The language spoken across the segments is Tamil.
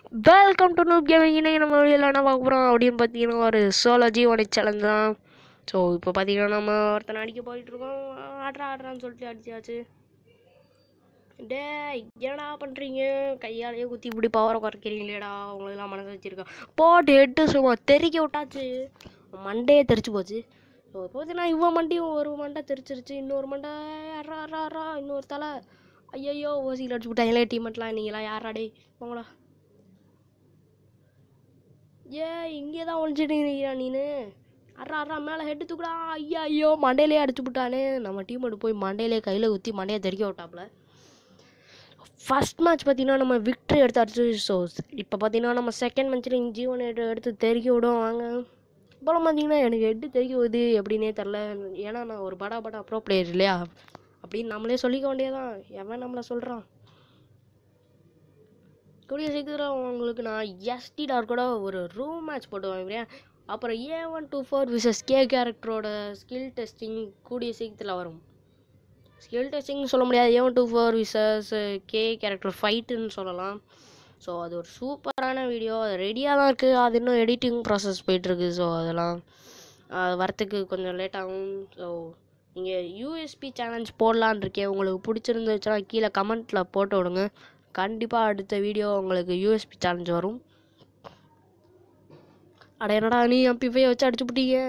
வெல்கம் டு நூப் கேமிங் இன்னைக்கு நம்ம வீடியோவில் என்ன பார்க்க போகிறோம் அப்படின்னு பார்த்தீங்கன்னா ஒரு சோலோ ஜீவனை சேலஞ்ச் தான் ஸோ இப்போ பார்த்தீங்கன்னா நம்ம ஒருத்தனை அடிக்க போயிட்டுருக்கோம் ஆடுறா ஆடுறான்னு சொல்லிட்டு அடிச்சாச்சு டே என்னடா பண்ணுறீங்க கையாலேயே குத்தி இப்படி பவரை குறைக்கிறீங்களேடா உங்களுக்குலாம் மனசு வச்சுருக்கா போட்டு எட்டு சும்மா தெறிக்க விட்டாச்சு மண்டையே தெரிச்சு போச்சு ஸோ இப்போ பார்த்தீங்கன்னா இவன் மண்டையும் ஒரு மண்டை தெரிச்சிருச்சு இன்னொரு மண்டை அறா அறா அறா இன்னொரு தலை ஐயையோ ஓசியில் அடிச்சு விட்டாங்களே டீமெண்ட்லாம் நீங்களாம் யாராடே போங்களா ஏ இங்கே தான் ஒழிச்சிட்டு நீனு அறா அறா மேலே ஹெட்டு தூக்குடா ஐயா ஐயோ மண்டையிலே அடிச்சு விட்டானே நம்ம டீம் போய் மண்டையிலே கையில் ஊற்றி மண்டையை தெறிக்க விட்டாப்புல ஃபஸ்ட் மேட்ச் பார்த்தீங்கன்னா நம்ம விக்ட்ரி எடுத்தாச்சு ஸோ இப்போ பார்த்தீங்கன்னா நம்ம செகண்ட் மேட்ச்சில் ஜீவன் எடுத்து எடுத்து தெறிக்க விடும் வாங்க இப்போலாம் பார்த்தீங்கன்னா எனக்கு ஹெட்டு தெறிக்க விடுது எப்படின்னே தெரில ஏன்னா நான் ஒரு படா படா ப்ரோ பிளேயர் இல்லையா அப்படின்னு நம்மளே சொல்லிக்க வேண்டியதான் எவன் நம்மளை சொல்கிறான் கூடிய சீக்கிரம் உங்களுக்கு நான் எஸ்டிடார் கூட ஒரு ரூம் மேட்ச் போட்டு வாங்குறேன் அப்புறம் A one two four versus K கேரக்டரோட ஸ்கில் டெஸ்டிங் கூடிய சீக்கிரத்தில் வரும் ஸ்கில் டெஸ்டிங் சொல்ல முடியாது A one two four versus K character ஃபைட்டுன்னு சொல்லலாம் ஸோ அது ஒரு சூப்பரான வீடியோ அது ரெடியாக தான் இருக்குது அது இன்னும் எடிட்டிங் ப்ராசஸ் போயிட்டுருக்கு ஸோ அதெல்லாம் அது வரத்துக்கு கொஞ்சம் லேட் ஆகும் ஸோ நீங்கள் யூஎஸ்பி சேலஞ்ச் போடலான் இருக்கேன் உங்களுக்கு பிடிச்சிருந்துச்சுன்னா கீழே கமெண்ட்டில் போட்டு விடுங்க கண்டிப்பாக அடுத்த வீடியோ உங்களுக்கு யூஎஸ்பி சேலஞ்ச் வரும் அட என்னடா நீ எம்பி ஃபைவ் வச்சு அடிச்சு விட்டீங்க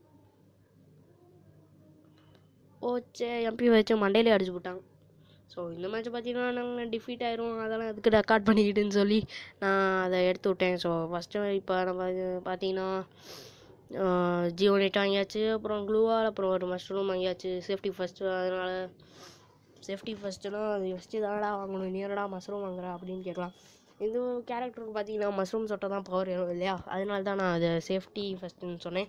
ஓச்சே எம்பி வச்சு மண்டையிலே அடிச்சு விட்டாங்க ஸோ இந்த மேட்ச் பார்த்தீங்கன்னா நாங்கள் டிஃபீட் ஆயிரும் அதெல்லாம் எதுக்கு ரெக்கார்ட் பண்ணிக்கிட்டுன்னு சொல்லி நான் அதை எடுத்து விட்டேன் ஸோ ஃபஸ்ட்டு இப்போ நம்ம இது பார்த்தீங்கன்னா ஜியோ நெட் வாங்கியாச்சு அப்புறம் க்ளூவால் அப்புறம் ஒரு மஷ்ரூம் வாங்கியாச்சு சேஃப்டி ஃபஸ்ட்டு அதனால் சேஃப்டி ஃபஸ்ட்டுனா அது ஃபஸ்ட்டு தானடா வாங்கணும் நீ என்னடா மஷ்ரூம் வாங்குற அப்படின்னு கேட்கலாம் இந்த கேரக்டருக்கு பார்த்தீங்கன்னா மஷ்ரூம் சொட்டை தான் பவர் வேணும் இல்லையா அதனால தான் நான் அதை சேஃப்டி ஃபஸ்ட்டுன்னு சொன்னேன்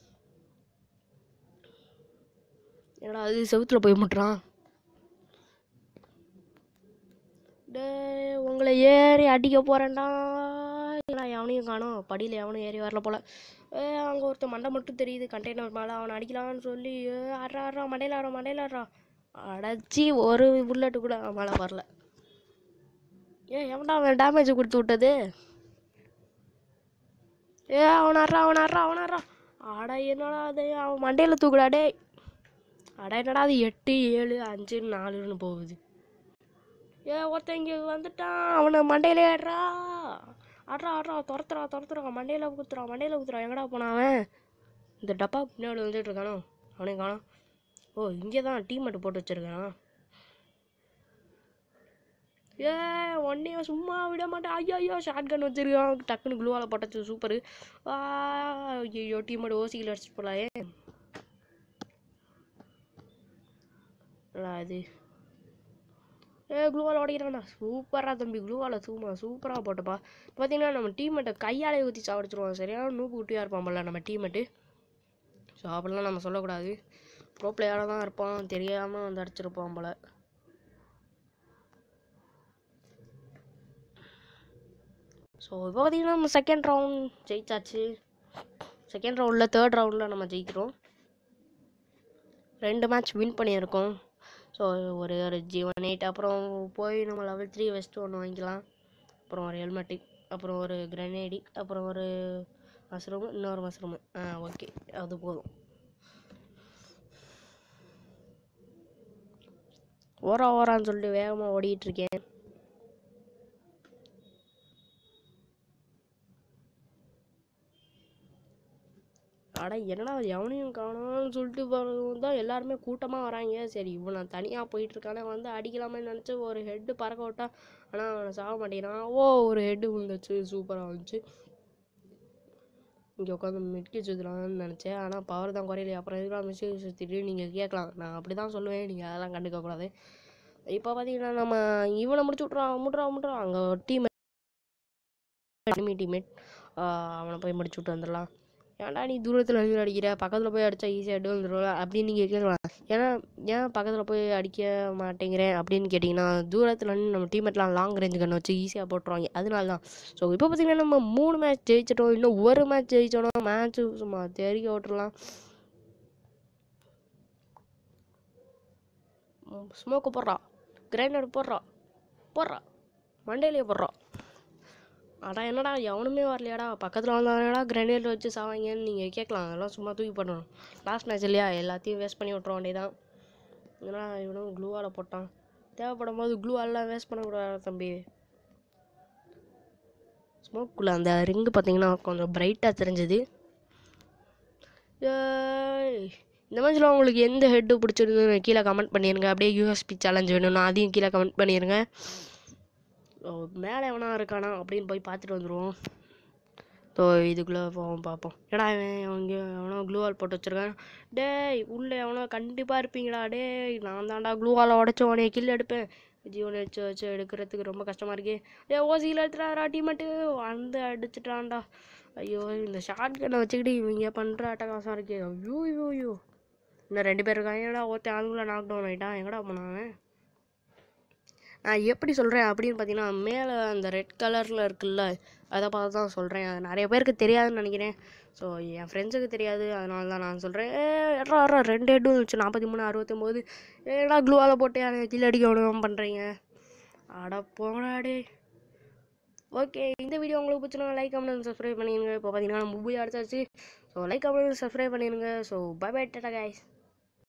என்னடா அது செவுத்தில் போய் முட்டுறான் டே உங்களை ஏறி அடிக்க போகிறேன்டா நான் எவனையும் காணோம் படியில் எவனும் ஏறி வரல போல் ஏ அங்கே ஒருத்தன் மண்டை மட்டும் தெரியுது கண்டெய்னர் மேலே அவனை அடிக்கலான்னு சொல்லி ஏ, ஆடுறா ஆடுறா மண்டையில் ஆடுறா மண்டையில் ஆடுறா அடைச்சி ஒரு புல்லட்டு கூட அவன் மேலே வரல ஏ எவன்டா அவன் டேமேஜ் கொடுத்து விட்டது ஏ அவன் ஆடுறா அவன் ஆடுறா அவன் ஆடுறா ஆடா என்னடா அது அவன் மண்டையில் தூக்குடா டேய் அட என்னடா அது எட்டு ஏழு அஞ்சு நாலுன்னு போகுது ஏ ஒருத்தன் இங்கே வந்துட்டான் அவனை மண்டையில ஏடுறா ஆடுறா ஆடுறா துரத்துறா துரத்துறா மண்டையில் குத்துறா மண்டையில் குத்துறா எங்கடா போனான் அவன் இந்த டப்பா பின்னாடி வந்துட்டு இருக்கானோ அவனையும் காணோம் ஓ இங்கே தான் டீ மட்டும் போட்டு வச்சிருக்கான் ஏ ஒன்னையும் சும்மா விட மாட்டேன் ஐயோ ஐயோ ஷார்ட் கன் வச்சிருக்கான் டக்குன்னு குளுவால் போட்டச்சு சூப்பரு ஐயோ டீ மட்டும் ஓசியில் அடிச்சுட்டு போலாயே என்னடா இது ஏ க்ளூவால் உடைக்கிறான்டா சூப்பராக தம்பி க்ளூவால் சூமா சூப்பராக போட்டப்பா பார்த்தீங்கன்னா நம்ம டீமெட்டை கையாலே ஊற்றி சாப்பிடுச்சிருவோம் சரியான நூப்பு குட்டியாக இருப்பான் போல நம்ம டீமெட்டு ஸோ அப்படிலாம் நம்ம சொல்லக்கூடாது ப்ரோ பிளேயராக தான் இருப்பான் தெரியாமல் வந்து அடிச்சிருப்பான் போல ஸோ இப்போ பார்த்தீங்கன்னா நம்ம செகண்ட் ரவுண்ட் ஜெயிச்சாச்சு செகண்ட் ரவுண்டில் தேர்ட் ரவுண்டில் நம்ம ஜெயிக்கிறோம் ரெண்டு மேட்ச் வின் பண்ணியிருக்கோம் ஸோ ஒரு ஒரு ஜீவன் எயிட் அப்புறம் போய் நம்ம லெவல் த்ரீ வெஸ்ட்டு ஒன்று வாங்கிக்கலாம் அப்புறம் ஒரு ஹெல்மெட்டு அப்புறம் ஒரு கிரனேடி அப்புறம் ஒரு மஷ்ரூமு இன்னொரு மஷ்ரூமு ஆ ஓகே அது போதும் ஓரா ஓரான்னு சொல்லிட்டு வேகமாக ஓடிட்டு இருக்கேன் அட என்னடா எவனையும் காணோம்னு சொல்லிட்டு வரவும் தான் எல்லாருமே கூட்டமாக வராங்க சரி இவன் நான் தனியாக போயிட்டுருக்கானே வந்து அடிக்கலாமே நினச்சி ஒரு ஹெட்டு பறக்க விட்டா ஆனால் அவனை சாக மாட்டேங்கிறான் ஓ ஒரு ஹெட்டு விழுந்துச்சு சூப்பராக இருந்துச்சு இங்கே உட்காந்து மிட்கி சுற்றலாம்னு நினச்சேன் ஆனால் பவர் தான் குறையில அப்புறம் எதுக்காக மிஸ்கி சுற்றிட்டு நீங்கள் கேட்கலாம் நான் அப்படி தான் சொல்லுவேன் நீங்கள் அதெல்லாம் கண்டுக்கக்கூடாது இப்போ பார்த்தீங்கன்னா நம்ம இவனை முடிச்சு விட்றான் முட்றான் முட்றான் அங்கே டீம் எனிமி டீம்மேட் அவனை போய் முடிச்சு விட்டு வந்துடலாம் ஏன்டா நீ தூரத்தில் இருந்து அடிக்கிற பக்கத்தில் போய் அடித்தா ஈஸியாக ஹெட் வந்துடும்ல அப்படின்னு நீங்கள் கேட்கலாம் ஏன்னா ஏன் பக்கத்தில் போய் அடிக்க மாட்டேங்கிறேன் அப்படின்னு கேட்டிங்கன்னா தூரத்தில் நின்று நம்ம டீமெட்லாம் லாங் ரேஞ்சு கண்ணை வச்சு ஈஸியாக போட்டுருவாங்க அதனால தான் ஸோ இப்போ பார்த்தீங்கன்னா நம்ம மூணு மேட்ச் ஜெயிச்சிட்டோம் இன்னும் ஒரு மேட்ச் ஜெயிச்சோன்னா மேட்ச்சு சும்மா தெறிக்க விட்டுறலாம் ஸ்மோக்கு போடுறா கிரைண்டர் போடுறா போடுறா மண்டையிலேயே போடுறா அடா என்னடா எவனுமே வரலையாடா பக்கத்தில் வந்தாங்கடா கிரனேட் வச்சு சாவாங்கன்னு நீங்கள் கேட்கலாம் அதெல்லாம் சும்மா தூக்கி பண்ணணும் லாஸ்ட் மேட்ச் இல்லையா எல்லாத்தையும் வேஸ்ட் பண்ணி விட்ற வேண்டியதான் ஏன்னா இவனும் க்ளூவால் போட்டான் தேவைப்படும் போது க்ளூவாலாம் வேஸ்ட் பண்ணக்கூடாது தம்பி ஸ்மோக்குள்ளே அந்த ரிங்கு பார்த்தீங்கன்னா கொஞ்சம் பிரைட்டாக தெரிஞ்சது ஏய், இந்த மேட்ச்சில் உங்களுக்கு எந்த ஹெட்டு பிடிச்சிருந்ததுன்னு கீழே கமெண்ட் பண்ணிடுங்க அப்படியே யூஎஸ்பி சேலஞ்ச் வேணும்னா அதையும் கீழே கமெண்ட் பண்ணிடுங்க ஓ மேலே எவனா இருக்கானா அப்படின்னு போய் பார்த்துட்டு வந்துடுவோம் ஸோ இதுக்குள்ளே போவோம் பார்ப்போம் ஏடா இவன் அவங்க எவனோ க்ளூவால் போட்டு வச்சிருக்கான் டேய் உள்ளே எவனோ கண்டிப்பாக இருப்பீங்களா டேய் நான் தான்டா க்ளூவால் உடச்ச உடனே கில் எடுப்பேன் ஜீவனை வச்சு வச்சு எடுக்கிறதுக்கு ரொம்ப கஷ்டமாக இருக்கே ஏ ஓசியில் எடுத்துட்டாரா டீமேட்டு வந்து அடிச்சிட்டான்டா ஐயோ இந்த ஷார்ட் கண்ணை வச்சுக்கிட்டு இவங்க பண்ணுற அட்டகாசம் இருக்கே ஐயோ ஐயோ ஐயோ இன்னும் ரெண்டு பேர் இருக்காங்க ஏடா ஒருத்தன் அதுக்குள்ளே நாக் டவுன் ஆகிட்டான் எங்கடா போனாங்க நான் எப்படி சொல்கிறேன் அப்படின்னு பார்த்தீங்கன்னா மேலே அந்த ரெட் கலரில் இருக்குல்ல அதை பார்த்து தான் சொல்கிறேன் அது நிறைய பேருக்கு தெரியாதுன்னு நினைக்கிறேன் ஸோ என் ஃப்ரெண்ட்ஸுக்கு தெரியாது அதனால தான் நான் சொல்கிறேன் ஏ எட்ரா எட்ரா ரெண்டு ஹெட்டும் இருந்துச்சு நாற்பத்தி மூணு அறுபத்தொம்போது ஏடா க்ளூவால் போட்டு எனக்கு கீழே அடிக்க விடுவோம் பண்ணுறீங்க அட போங்கடா டே ஓகே இந்த வீடியோ உங்களுக்கு பிடிச்சினா லைக் கமெண்ட் சப்ஸ்கிரைப் பண்ணிடுங்க இப்போ பார்த்தீங்கன்னா நம்ம மூவி அடிச்சாச்சு ஸோ லைக் கமெண்ட் சப்ஸ்கிரைப் பண்ணிடுங்க so bye bye tata guys